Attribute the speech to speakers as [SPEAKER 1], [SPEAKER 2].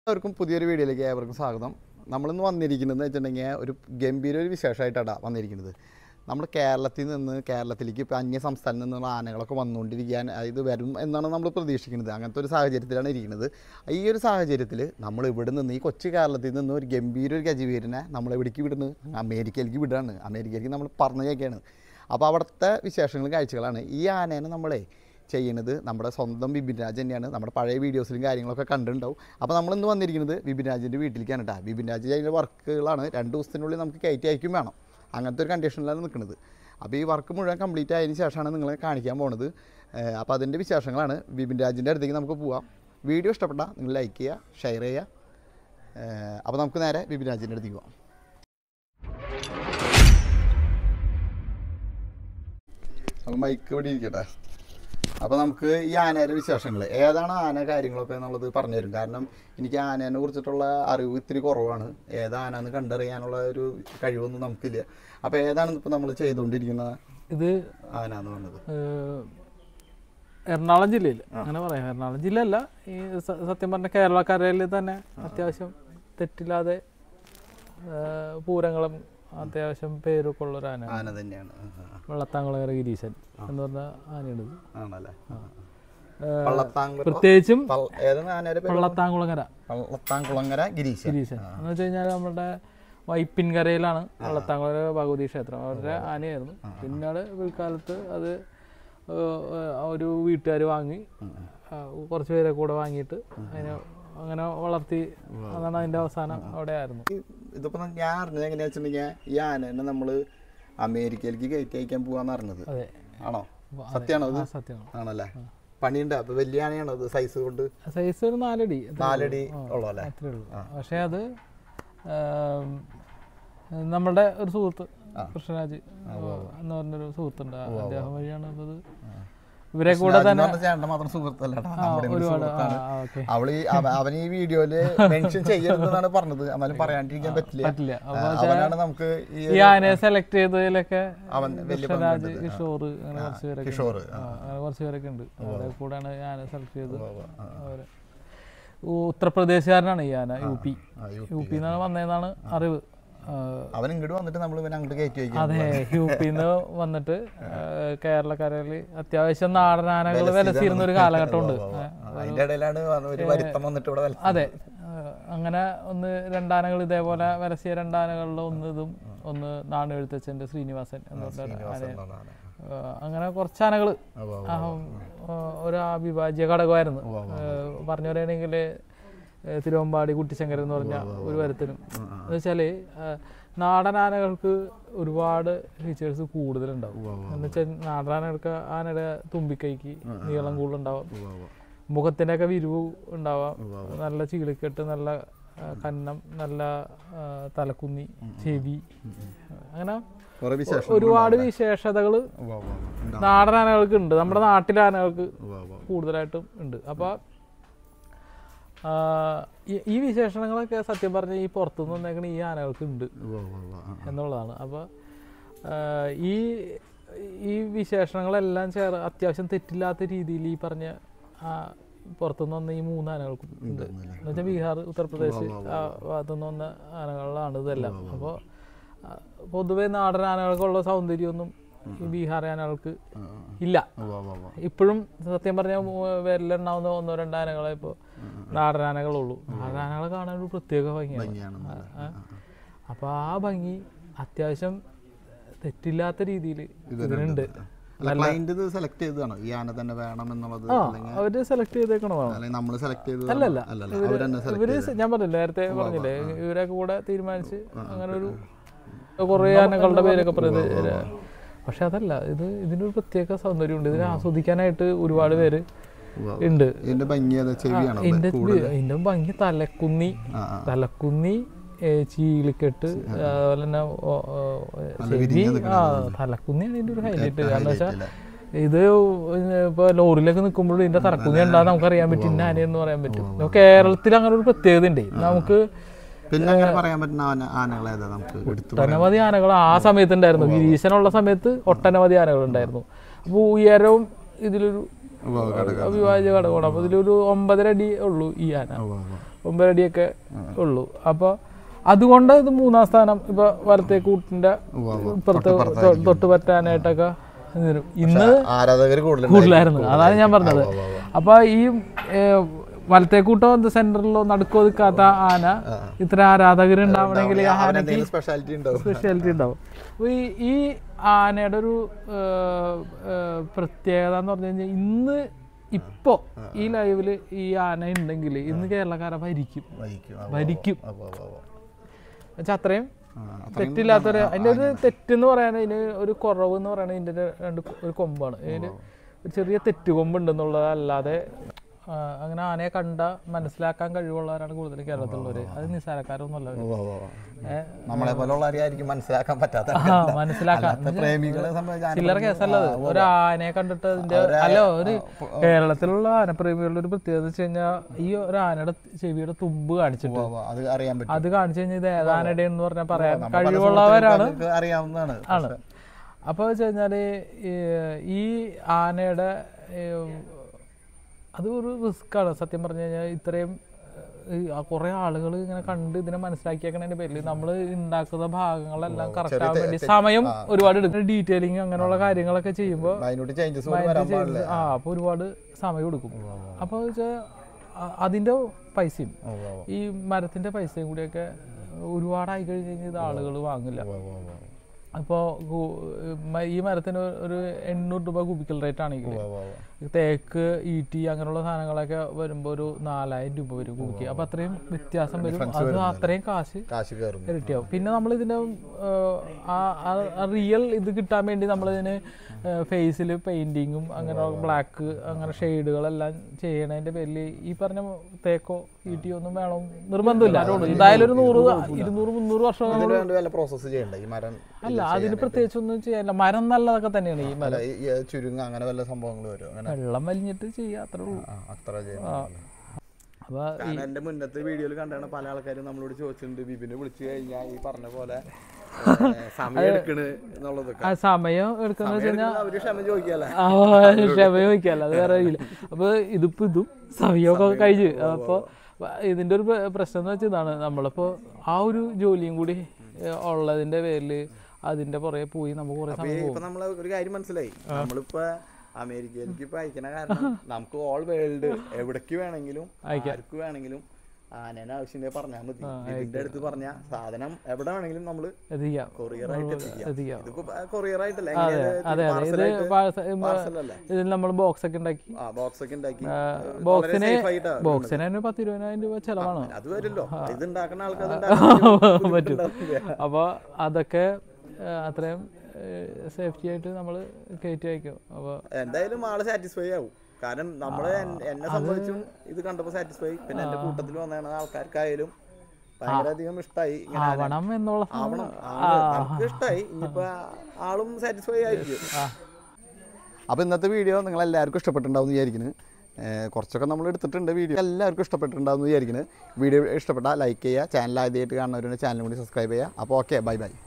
[SPEAKER 1] എല്ലാവർക്കും പുതിയൊരു വീഡിയോയിലേക്ക് ഏവർക്കും സ്വാഗതം നമ്മളിന്ന് വന്നിരിക്കുന്നത് വെച്ചിട്ടുണ്ടെങ്കിൽ ഒരു ഗംഭീര ഒരു വിശേഷമായിട്ടാണ് വന്നിരിക്കുന്നത് നമ്മൾ കേരളത്തിൽ നിന്ന് കേരളത്തിലേക്ക് ഇപ്പോൾ അന്യ സംസ്ഥാനത്ത് നിന്നുള്ള ആനകളൊക്കെ വന്നുകൊണ്ടിരിക്കാൻ ഇത് വരും എന്നാണ് നമ്മൾ പ്രതീക്ഷിക്കുന്നത് അങ്ങനത്തെ ഒരു സാഹചര്യത്തിലാണ് ഇരിക്കുന്നത് ഈ ഒരു സാഹചര്യത്തിൽ നമ്മൾ ഇവിടെ നിന്ന് ഈ കൊച്ചു കേരളത്തിൽ നിന്ന് ഒരു ഗംഭീര ഒരു ഗജവീരനെ നമ്മൾ എവിടേക്ക് വിടുന്നു അമേരിക്കയിലേക്ക് വിടുകയാണ് അമേരിക്കയിലേക്ക് നമ്മൾ പറഞ്ഞേക്കാണ് അപ്പോൾ അവിടുത്തെ വിശേഷങ്ങളും കാഴ്ചകളാണ് ഈ ആനേനെ നമ്മളെ ചെയ്യുന്നത് നമ്മുടെ സ്വന്തം ബിപിൻ രാജ് തന്നെയാണ് നമ്മുടെ പഴയ വീഡിയോസിലും കാര്യങ്ങളൊക്കെ കണ്ടിട്ടുണ്ടാവും അപ്പോൾ നമ്മൾ ഇന്ന് വന്നിരിക്കുന്നത് ബിപിൻ രാജിൻ്റെ വീട്ടിലേക്കാണ് കേട്ടോ ബിപിൻ രാജ് അതിൻ്റെ വർക്കുകളാണ് രണ്ട് ദിവസത്തിനുള്ളിൽ നമുക്ക് കയറ്റി അയക്കും വേണം അങ്ങനത്തെ ഒരു കണ്ടീഷനിലാണ് നിൽക്കുന്നത് അപ്പോൾ ഈ വർക്ക് മുഴുവൻ കംപ്ലീറ്റ് ആയതിനു ശേഷമാണ് നിങ്ങളെ കാണിക്കാൻ പോണത് ഏഹ് അപ്പോൾ അതിൻ്റെ വിശേഷങ്ങളാണ് ബിപിൻ രാജിൻ്റെ അടുത്തേക്ക് നമുക്ക് പോവാം വീഡിയോ ഇഷ്ടപ്പെട്ടാൽ നിങ്ങൾ ലൈക്ക് ചെയ്യുക ഷെയർ ചെയ്യുക ഏഹ് അപ്പോൾ നമുക്ക് നേരെ ബിപിൻ രാജിൻ്റെ അടുത്തേക്ക് പോവാം അപ്പോൾ മൈക്ക് ഇവിടെ ഇരിക്കട്ടെ അപ്പോൾ നമുക്ക് ഈ ആനയുടെ വിശേഷങ്ങൾ ഏതാണ് ആന കാര്യങ്ങളൊക്കെ എന്നുള്ളത് പറഞ്ഞു തരും കാരണം എനിക്ക് ആനേനെ കുറിച്ചിട്ടുള്ള അറിവ് ഇത്തിരി കുറവാണ് ഏത് ആനന്ന് കണ്ടറിയാനുള്ള ഒരു കഴിവൊന്നും നമുക്കില്ല അപ്പോൾ ഏതാണ് ഇപ്പോൾ നമ്മൾ ചെയ്തുകൊണ്ടിരിക്കുന്ന
[SPEAKER 2] ഇത്
[SPEAKER 1] ആന എന്ന് പറഞ്ഞത്
[SPEAKER 2] ഏഹ്, എറണാകുളം ജില്ലയിൽ അങ്ങനെ പറയാം എറണാകുളം ജില്ലയല്ല ഈ സ- സത്യം പറഞ്ഞ കേരളക്കരയിൽ തന്നെ അത്യാവശ്യം തെറ്റില്ലാതെ ഏഹ്, പൂരങ്ങളും അത്യാവശ്യം പേരൊക്കെ ഉള്ള ഒരു ആന
[SPEAKER 1] ആന തന്നെയാണ് ആ, ആ,
[SPEAKER 2] വെള്ളത്താങ്കുളങ്ങര ഗിരീശൻ എന്ന് പറഞ്ഞ ആനയാണിത്
[SPEAKER 1] ആ. ആണല്ലേ
[SPEAKER 2] ഏഹ്,
[SPEAKER 1] പള്ളത്താങ്കുളം
[SPEAKER 2] പ്രത്യേകിച്ചും
[SPEAKER 1] പൾ- ഏതാണ് ആനയുടെ പേര്
[SPEAKER 2] വെള്ളത്താങ്കുളങ്ങര
[SPEAKER 1] പള്ളത്താങ്കുളങ്ങര ഗിരീശൻ
[SPEAKER 2] ഗിരീശൻ എന്ന് വെച്ച് കഴിഞ്ഞാൽ നമ്മുടെ വൈപ്പിൻകരയിലാണ് വെള്ളത്താങ്കുളങ്ങര ഭഗവതി ക്ഷേത്രം അവരുടെ ആനയായിരുന്നു പിന്നീട് പിൽക്കാലത്ത് അത് ഏഹ്, ഏഹ്, ഒരു വീട്ടുകാർ വാങ്ങി ആ, കുറച്ച് പേരെ കൂടെ വാങ്ങിയിട്ട് അതിനെ അങ്ങനെ വളർത്തി അതാണ് അതിന്റെ അവസാനം അവിടെ ആയിരുന്നു
[SPEAKER 1] ഈ- ഇതിപ്പോ ഞാൻ അറിഞ്ഞത് എങ്ങനെയാ വെച്ചിട്ടുണ്ടെങ്കിൽ ഈ ആനേനെ നമ്മൾ അമേരിക്കയിലേക്ക് കയറ്റി അയക്കാൻ പോവാന്ന് അറിഞ്ഞത്
[SPEAKER 2] അതെ
[SPEAKER 1] ആണോ സത്യമാണോ
[SPEAKER 2] ആ
[SPEAKER 1] അത്
[SPEAKER 2] സത്യമാണ്
[SPEAKER 1] ആണല്ലേ പണിയുണ്ട് അപ്പൊ വലിയ ആനയാണോ അത് സൈസ് കൊണ്ട്
[SPEAKER 2] സൈസ് ഒരു നാലടി അത്രേ
[SPEAKER 1] നാലടി ഉള്ളു അല്ലേ
[SPEAKER 2] അത്രേ ഉള്ളൂ പക്ഷേ അത് ആം, നമ്മുടെ ഒരു സുഹൃത്ത് കൃഷ്ണരാജ് എന്ന് പറഞ്ഞൊരു സുഹൃത്തുണ്ട് അദ്ദേഹം വഴിയാണ് ഇപ്പൊ ഇത് ഇവരെ കൂടെ തന്നെ
[SPEAKER 1] ചേട്ടൻ മാത്രം സുഹൃത്തല്ല കേട്ടോ. നമ്മുടെ ഒരു
[SPEAKER 2] ഒരുപാട്
[SPEAKER 1] സുഹൃത്താണ്
[SPEAKER 2] ആ, ഓക്കെ
[SPEAKER 1] അവള് ഈ അവ- അവൻ ഈ വീഡിയോയില് മെൻഷൻ ചെയ്യരുതെന്നാണ് പറഞ്ഞത് എന്നാലും പറയാണ്ടിരിക്കാൻ പറ്റില്ല
[SPEAKER 2] പറ്റില്ല
[SPEAKER 1] ആ, അവനാണ് നമുക്ക് ഈ
[SPEAKER 2] ഈ ആനയെ സെലക്ട് ചെയ്തതിലൊക്കെ
[SPEAKER 1] അവൻ വലിയ
[SPEAKER 2] കൃഷ്ണരാജ് കിഷോർ അങ്ങനെ കുറച്ച് പേരൊക്കെ
[SPEAKER 1] കിഷോർ
[SPEAKER 2] ആ, അങ്ങനെ കുറച്ച് പേരൊക്കെ ഉണ്ട് അവരെ കൂടെയാണ് ഈ ആന സെലക്ട് ചെയ്ത് അവരെ ഉത്തർപ്രദേശുകാരനാണ് ഈ ആന യു പി
[SPEAKER 1] ആ, യു-
[SPEAKER 2] യു പി നിന്നാണ് വന്നതെന്നാണ് അറിവ് ആ,
[SPEAKER 1] അവൻ ഇങ്ങോട്ട് വന്നിട്ട് നമ്മൾ ഇവനെ അങ്ങോട്ട് കയറ്റി വയ്ക്കും
[SPEAKER 2] അതെ യു പിന്ന് വന്നിട്ട് കേരളക്കരയിൽ അത്യാവശ്യം നാടൻ ആനകൾ വിലസിരുന്ന ഒരു കാലഘട്ടമുണ്ട് ഏ,
[SPEAKER 1] അതിന്റെ ഇടയിലാണ് വന്ന് ഒരു വരുത്തം വന്നിട്ട് ഇവിടെ വല-
[SPEAKER 2] അതെ ഏഹ് അങ്ങനെ ഒന്ന് രണ്ടാനകൾ ഇതേപോലെ വരസിയ രണ്ടാനകളിൽ ഒന്ന് ഇതും ഒന്ന് നാണെഴുത്തച്ഛൻ്റെ ശ്രീനിവാസൻ എന്ന് പറഞ്ഞ ആന
[SPEAKER 1] എന്നാണ്.
[SPEAKER 2] ഏഹ് അങ്ങനെ കുറച്ച് ആനകൾ
[SPEAKER 1] ഉവ്വ് ഉവ്വ്.
[SPEAKER 2] ഒരു അവിഭാജ്യ ഘടകമായിരുന്നു ഏഹ് പറഞ്ഞു പറയുകയാണെങ്കിൽ തിരുവമ്പാടി കുട്ടിശങ്കരൻ എന്ന് പറഞ്ഞ ഒരു വരത്തിനും എന്ന് വെച്ചാൽ നാടൻ ആനകൾക്ക് ഒരുപാട് ഫീച്ചേഴ്സ് കൂടുതലുണ്ടാവും എന്ന് വെച്ചാൽ നാടൻ ആനകൾക്ക് ആനയുടെ തുമ്പിക്കൈക്ക് നീളം കൂടുതലുണ്ടാവും
[SPEAKER 1] ഉവ്വ് ഉവ്വ്.
[SPEAKER 2] മുഖത്തിൻ്റെ ഒക്കെ വിരിവ് ഉണ്ടാവാം നല്ല ചീളിക്കെട്ട് നല്ല ആ, കന്നം നല്ല ആ, തലക്കുന്നി ചെവി അങ്ങനെ
[SPEAKER 1] കുറെ വിശേഷം
[SPEAKER 2] ഒരുപാട് വിശേഷതകൾ
[SPEAKER 1] ഉവ്വ് ഉവ്വ് ഉവ്വ്. ഉണ്ടാവും.
[SPEAKER 2] നാടൻ ആനകൾക്ക് ഉണ്ട് നമ്മുടെ നാട്ടിലെ ആനകൾക്ക്
[SPEAKER 1] ഉവ്വ് ഉവ്വ്.
[SPEAKER 2] കൂടുതലായിട്ടും ഉണ്ട് അപ്പോൾ ഈ വിശേഷണങ്ങളൊക്കെ സത്യം പറഞ്ഞ ഈ പുറത്തുനിന്ന് വന്നേക്കണ ഈ ആനകൾക്ക് ഉണ്ട്
[SPEAKER 1] ഉവ്വ് ഉവ്വ് ഉവ്വ്. ആ, ആ.
[SPEAKER 2] എന്നുള്ളതാണ് അപ്പോൾ ഈ ഈ വിശേഷണങ്ങളെല്ലാം ചേർ അത്യാവശ്യം തെറ്റില്ലാത്ത രീതിയിൽ ഈ പറഞ്ഞ ആ, പുറത്തുനിന്ന് വന്ന ഈ മൂന്ന് ആനകൾക്കും ഉണ്ട് എന്ന് വെച്ചാൽ ബീഹാർ ഉത്തർപ്രദേശ് ആ ഭാഗത്തുനിന്ന് വന്ന ആനകളിലാണ് ഇതെല്ലാം അപ്പോൾ പൊതുവെ നാടൻ ആനകൾക്കുള്ള സൗന്ദര്യമൊന്നും ഈ ബീഹാർ ആനകൾക്ക്
[SPEAKER 1] ആ, ആ.
[SPEAKER 2] ഇല്ല
[SPEAKER 1] ഉവ്വ് ഉവ്വ് ഉവ്വ്.
[SPEAKER 2] ഇപ്പോഴും സത്യം പറഞ്ഞാൽ വിരലുണ്ടാവുന്ന ഒന്നോ രണ്ടോ ആനകളെ ഇപ്പോൾ നാടൻ ആനകളുള്ളൂ നാടൻ ആനകളെ കാണാൻ ഒരു പ്രത്യേക ഭംഗിയാണ്
[SPEAKER 1] ഭംഗിയാണെന്ന്
[SPEAKER 2] ആ. അപ്പോൾ ആ ഭംഗി അത്യാവശ്യം തെറ്റില്ലാത്ത രീതിയിൽ ഇതിനുണ്ട്
[SPEAKER 1] അല്ല ക്ലൈന്റ് ഇത് സെലക്ട് ചെയ്തതാണോ ഈ ആന തന്നെ വേണം എന്നുള്ളത്
[SPEAKER 2] ആ
[SPEAKER 1] അല്ലെങ്കിൽ
[SPEAKER 2] അവര് സെലക്ട് ചെയ്തേക്കണതാണ്
[SPEAKER 1] അല്ലെങ്കിൽ നമ്മൾ സെലക്ട് ചെയ്തത്
[SPEAKER 2] അല്ലല്ല.
[SPEAKER 1] അല്ലല്ല അവർ തന്നെ സെലക്ട്
[SPEAKER 2] ഇവര് സ- ഞാൻ പറഞ്ഞില്ലേ നേരത്തെ പറഞ്ഞില്ലേ ഇവരൊക്കെ കൂടെ തീരുമാനിച്ച് അങ്ങനെ ഒരു കുറേ ആനകളുടെ പേരൊക്കെ പറയുന്നത് പക്ഷെ അതല്ല ഇത് ഇതിനൊരു പ്രത്യേക സൗന്ദര്യമുണ്ട് ഇതിനെ ആസ്വദിക്കാനായിട്ട് ഒരുപാട് പേര് ഉണ്ട്
[SPEAKER 1] ഇതിന്റെ ഭംഗി അത് ചെവിയാണോ അത്?
[SPEAKER 2] ഇതിന്റെ ഇതിന്റെ ഭംഗി തലക്കുന്നി
[SPEAKER 1] ആ, ആ.
[SPEAKER 2] തലക്കുന്നി ഏ, ചീലിക്കെട്ട് അതുപോലെ തന്നെ ഓ- ഓ, ചെവി ആ തലക്കുന്നിയാണ് ഇതിന്റെ ഒരു ഹൈലൈറ്റ് കാരണം വെച്ചാൽ
[SPEAKER 1] ഇല്ലേ?
[SPEAKER 2] ഇത് ഇപ്പൊ ലോറിയിലൊക്കെ നിൽക്കുമ്പോഴും ഇതിന്റെ തലക്കുന്നി ഉണ്ടാകും നമുക്ക് അറിയാൻ പറ്റും ഇന്ന ആനയെന്ന് പറയാൻ പറ്റും ഇപ്പൊ കേരളത്തിൽ അങ്ങനെ ഒരു പ്രത്യേകത ഉണ്ട് നമുക്ക്
[SPEAKER 1] പിന്നെ അങ്ങനെ പറയാൻ പറ്റുന്ന ആന ആനകൾ ഏതാ നമുക്ക് എടുത്തു
[SPEAKER 2] ഒട്ടനവധി ആനകൾ ആ സമയത്ത് ഉണ്ടായിരുന്നു ഗിരീശനുള്ള സമയത്ത് ഒട്ടനവധി ആനകൾ ഉണ്ടായിരുന്നു അപ്പോൾ ഉയരവും ഇതിലൊരു
[SPEAKER 1] ഉവ്വ് ഉവ്വ് ഘടകം.
[SPEAKER 2] അവിഭാജ്യ ഘടകമാണ് അപ്പോൾ ഇതിലൊരു ഒമ്പതര അടി ഉള്ളൂ ഈ ആന
[SPEAKER 1] ഉവ്വ് ഉവ്വ്.
[SPEAKER 2] ഒമ്പത് അടിയൊക്കെ ഉള്ളൂ അപ്പോൾ അതുകൊണ്ട് ഇത് മൂന്നാം സ്ഥാനം ഇപ്പൊ വലത്തെ കൂട്ടിന്റെ ഇപ്പുറത്ത് തൊ- തൊട്ട് പറ്റാനായിട്ടൊക്കെ നിരും. ഇന്ന്
[SPEAKER 1] ആരാധകർ കൂടുതൽ
[SPEAKER 2] കൂടുതലായിരുന്നു അതാണ് ഞാൻ പറഞ്ഞത് അപ്പൊ ഈ ഏഹ്, വലത്തെ കൂട്ടോ സെന്ററിലോ നടുക്കോ നിൽക്കാത്ത ആന ഇത്ര ആരാധകർ ഉണ്ടാവണമെങ്കിൽ ഈ ആനയ്ക്ക്
[SPEAKER 1] എന്തെങ്കിലും സ്പെഷ്യാലിറ്റി ഉണ്ടാവും
[SPEAKER 2] സ്പെഷ്യാലിറ്റി ഉണ്ടാവും അപ്പോൾ ഈ ഈ ആനയുടെ ഒരു ഏഹ്, ഏഹ്, പ്രത്യേകത എന്ന് പറഞ്ഞു കഴിഞ്ഞാൽ ഇന്ന് ഇപ്പോ ഈ ലൈവില് ഈ ആന ഉണ്ടെങ്കിൽ ഇന്ന് കേരളക്കാരെ ഭരിക്കും
[SPEAKER 1] വഹിക്കും ആ,
[SPEAKER 2] ഭരിക്കും
[SPEAKER 1] ആ, ആ, ആ, ആ.
[SPEAKER 2] എന്നുവെച്ചാൽ അത്രയും
[SPEAKER 1] ആ,
[SPEAKER 2] തെറ്റില്ലാത്തൊരു അതിന്റെ ഒരു തെറ്റെന്ന് പറയാൻ ഇതിന് ഒരു കുറവ് എന്ന് പറയുന്നത് ഇതിന്റെ ഒരു- രണ്ട് ഒരു കൊമ്പാണ് ഇതിന് ഒരു ചെറിയ തെറ്റ് കൊമ്പുണ്ടെന്നുള്ളത് അല്ലാതെ ആ, അങ്ങനെ ആനയെ കണ്ട മനസ്സിലാക്കാൻ കഴിവുള്ളവരാണ് കൂടുതൽ കേരളത്തിലുള്ളവര് അത് നിസ്സാരക്കാരൊന്നുമല്ല അവര്.
[SPEAKER 1] ഓ, ഓ, ഓ.
[SPEAKER 2] ഏ,
[SPEAKER 1] നമ്മളെ പോലുള്ളവരായിരിക്കും മനസ്സിലാക്കാൻ പറ്റാത്ത
[SPEAKER 2] ആ, മനസ്സിലാക്കാൻ
[SPEAKER 1] അല്ലാത്ത പ്രേമികളെ സംബന്ധിച്ച് ആന
[SPEAKER 2] ചില്ലറ കേസല്ലത് ഒരു ആനയെ കണ്ടിട്ട് അതിന്റെ അല്ല ഒരു കേരളത്തിലുള്ള ആനപ്രേമികളുടെ ഒരു പ്രത്യേകത എന്ന് വെച്ച് കഴിഞ്ഞാൽ ഈ ഒരു ആനയുടെ ചെവിയുടെ തുമ്പ് കാണിച്ചിട്ട്
[SPEAKER 1] ഉവ്വ് ഉവ്വ് അത് അറിയാൻ പറ്റും
[SPEAKER 2] അത് കാണിച്ചു കഴിഞ്ഞാൽ ഇത് ഏതാനയുടെ എന്ന് പറഞ്ഞാൽ പറയാൻ
[SPEAKER 1] പല
[SPEAKER 2] കഴിവുള്ളവരാണ്
[SPEAKER 1] സുഹൃത്തുക്കൾക്ക് അറിയാവുന്നതാണ്
[SPEAKER 2] ആണ് അപ്പോൾ വെച്ച് കഴിഞ്ഞാൽ ഈ ആനയുടെ ഈ, അത് ഒരു റിസ്ക്കാണ് സത്യം പറഞ്ഞു കഴിഞ്ഞാൽ ഇത്രയും കുറേ ആളുകൾ ഇങ്ങനെ കണ്ട് ഇതിനെ മനസ്സിലാക്കിയേക്കണതിന്റെ പേരിൽ നമ്മൾ ഉണ്ടാക്കുന്ന ഭാഗങ്ങളെല്ലാം കറക്റ്റ് ആവാൻ വേണ്ടി സമയം ഒരുപാട് എടുക്കും ഡീറ്റെയിലിങ് അങ്ങനെയുള്ള കാര്യങ്ങളൊക്കെ ചെയ്യുമ്പോൾ
[SPEAKER 1] അതിനോട്ട് ചേഞ്ചസ് വരാൻ പാടില്ല
[SPEAKER 2] ആ അപ്പോൾ ഒരുപാട് സമയം എടുക്കും അപ്പോൾ വെച്ചാൽ അതിൻ്റെ പൈസയും
[SPEAKER 1] ഉവ്വ് ഉവ്വ്
[SPEAKER 2] ഈ മരത്തിന്റെ പൈസയും കൂടിയൊക്കെ ഒരുപാടായി കഴിഞ്ഞ് കഴിഞ്ഞാൽ ഇത് ആളുകൾ വാങ്ങില്ല
[SPEAKER 1] ഉവ്വ് ഉവ്വ് ഉവ്വ്.
[SPEAKER 2] അപ്പോൾ ഈ മരത്തിന് ഒരു എണ്ണൂറ് രൂപ കുബിക്കൽ റേറ്റ് ആണെങ്കിൽ
[SPEAKER 1] ഉവ്വ് ഉവ്വ് ഉവ്വ്.
[SPEAKER 2] തേക്ക് ഈട്ടി അങ്ങനെയുള്ള സാധനങ്ങളൊക്കെ വരുമ്പോൾ ഒരു നാലായിരം രൂപ വരും കുബിക്ക് അപ്പോൾ അത്രയും വ്യത്യാസം വരും അത് അത്രയും കാശ്
[SPEAKER 1] കാശ് കയറുന്നു
[SPEAKER 2] ഇരട്ടിയാവും പിന്നെ നമ്മൾ ഇതിന്റെ ആ റിയൽ ഇത് കിട്ടാൻ വേണ്ടി നമ്മളിതിന് ഫേസിൽ പെയിന്റിങ്ങും അങ്ങനെ ബ്ലാക്ക് അങ്ങനെ ഷെയ്ഡുകളെല്ലാം ചെയ്യണതിന്റെ പേരിൽ ഈ പറഞ്ഞ തേക്കോ ഈട്ടിയോ ഒന്നും വേണം നിർബന്ധമില്ല എന്തായാലും ഒരു നൂറ് ഇരുന്നൂറ് മുന്നൂറ് വർഷം
[SPEAKER 1] ഇതിന് വേണ്ടി വല്ല പ്രോസസ്സ് ചെയ്യണ്ട ഈ മരം
[SPEAKER 2] അല്ല അതിന് പ്രത്യേകിച്ചൊന്നും ചെയ്യാനില്ല മരം നല്ലതൊക്കെ തന്നെയാണ് ഈ മരം
[SPEAKER 1] അല്ല ഈ ഈ ചുരുങ്ങ അങ്ങനെ വല്ല സംഭവങ്ങൾ വരും അങ്ങനെ
[SPEAKER 2] വെള്ളം വലിഞ്ഞിട്ട് ചെയ്യുക അത്രേ ഉള്ളൂ
[SPEAKER 1] ആ, അത്ര ചെയ്യുന്നു
[SPEAKER 2] അപ്പൊ
[SPEAKER 1] കാരണം എന്റെ മുന്നത്തെ വീഡിയോയിൽ കണ്ടാണ് പല ആൾക്കാരും നമ്മളോട് ചോദിച്ചിട്ടുണ്ട് ബിബിനെ വിളിച്ചു കഴിഞ്ഞാൽ ഈ പറഞ്ഞ പോലെ ഏ, സമയം എടുക്കണ് എന്നുള്ളതൊക്കെ
[SPEAKER 2] ആ സമയം എടുക്കുന്ന വെച്ച് കഴിഞ്ഞാൽ
[SPEAKER 1] അവര് ക്ഷമ ചോദിക്കല്ലേ
[SPEAKER 2] ആ, ക്ഷമ ചോദിക്കാല്ല അത് വേറെ ഇല്ല അപ്പൊ ഇതിപ്പോ ഇതും സമയമൊക്കെ കഴിഞ്ഞ് അപ്പൊ ഇതിന്റെ ഒരു പ്ര- പ്രശ്നം എന്ന് വെച്ചാൽ ഇതാണ് നമ്മളിപ്പോ ആ ഒരു ജോലിയും കൂടി ഏ, ഉള്ളതിന്റെ പേരില് അതിന്റെ പുറകെ പോയി നമുക്ക് കുറെ
[SPEAKER 1] അപ്പൊ ഈ ഇപ്പൊ നമ്മളെ ഒരു കാര്യം മനസ്സിലായി നമ്മളിപ്പോ അമേരിക്കയിലേക്ക് ഇപ്പൊ അയക്കണ കാരണം നമുക്ക് ഓൾ വേൾഡ് എവിടേക്ക് വേണമെങ്കിലും ആർക്ക് വേണമെങ്കിലും ആനേനെ ആവശ്യം പറഞ്ഞാൽ മതി ഇതിന്റെ അടുത്ത് പറഞ്ഞ സാധനം എവിടെ വേണമെങ്കിലും നമ്മള്
[SPEAKER 2] എത്തിക്കാം
[SPEAKER 1] കൊറിയർ ആയിട്ട് എത്തിക്കാം
[SPEAKER 2] എത്തിക്കാം
[SPEAKER 1] ഇതിപ്പോ കൊറിയർ ആയിട്ടല്ല
[SPEAKER 2] അതെ അതെ ഇത്
[SPEAKER 1] പാർസൽ അല്ലേ
[SPEAKER 2] ഇതിൽ നമ്മൾ ബോക്സ് ഒക്കെ ഉണ്ടാക്കി
[SPEAKER 1] ആ ബോക്സ് ഒക്കെ ഉണ്ടാക്കി
[SPEAKER 2] ബോക്സിന്
[SPEAKER 1] safe ആയിട്ടാ
[SPEAKER 2] ബോക്സിന് തന്നെ പത്ത് ഇരുപതിനായിരം രൂപ ചെലവാണ്
[SPEAKER 1] അത് വരുമല്ലോ ഇത് ഉണ്ടാക്കുന്ന ആൾക്കാർ
[SPEAKER 2] പറ്റും അപ്പോൾ അതൊക്കെ ആ, അത്രയും സേഫ്റ്റി ആയിട്ട് നമ്മൾ കയറ്റി അയക്കും അപ്പോൾ
[SPEAKER 1] എന്തായാലും ആള് സാറ്റിസ്ഫൈ ആവും കാരണം നമ്മള് എൻ- എന്നെ സംബന്ധിച്ചും ഇത് കണ്ടപ്പോ സാറ്റിസ്ഫൈ പിന്നെ എന്റെ കൂട്ടത്തിൽ വന്ന ആൾക്കാർക്കായാലും ഭയങ്കര അധികം ഇഷ്ടമായി ഇങ്ങനെ
[SPEAKER 2] ആവണം എന്നുള്ള
[SPEAKER 1] ആവണം ആള് നമുക്ക് ഇഷ്ടമായി ഇനിയിപ്പോ ആളും സാറ്റിസ്ഫൈ ആയിരിക്കും അപ്പോൾ ഇന്നത്തെ വീഡിയോ നിങ്ങൾ എല്ലാവർക്കും ഇഷ്ടപ്പെട്ടിട്ടുണ്ടാവും എന്ന് വിചാരിക്കുന്നു ഏഹ് കുറച്ചൊക്കെ നമ്മൾ എടുത്തിട്ടുണ്ട് വീഡിയോ എല്ലാവർക്കും ഇഷ്ടപ്പെട്ടിട്ടുണ്ടാവും എന്ന് വിചാരിക്കുന്നു വീഡിയോ ഇഷ്ടപ്പെട്ടാൽ ലൈക്ക് ചെയ്യുക ചാനൽ ആദ്യമായിട്ട് കാണുന്നവരുടെ ചാനൽ കൂടി സബ്സ്ക്രൈബ് ചെയ്യുക അപ്പോൾ ഓക്കെ ബൈ ബൈ